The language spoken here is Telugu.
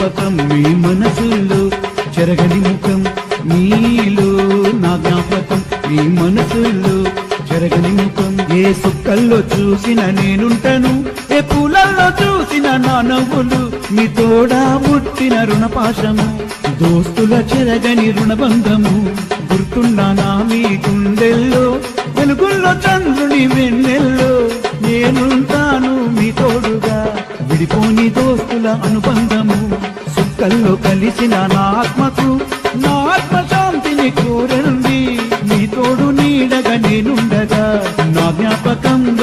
జ్ఞాపకం మీ మనసుల్లో చెరగని ముఖం మీలో నా జ్ఞాపకం మీ మనసుల్లో చెరగని ముఖం ఏ సుక్కల్లో చూసిన నేనుంటను ఏ పూలల్లో చూసిన నా నవ్వులు మీ తోడా పుట్టిన రుణపాశము దోస్తుల చెరగని రుణబంధము గుర్తున్నానా మీ గుండెల్లో వెలుగుల్లో చంద్రుని వెన్నెల్లో నేనుంటాను మీ తోడుగా విడిపోని దోస్తుల అనుబంధము సుక్కల్లో కలిసిన నా ఆత్మకు నా ఆత్మ శాంతిని కోరండి మీ తోడు నీడగా నేనుండగా నా జ్ఞాపకం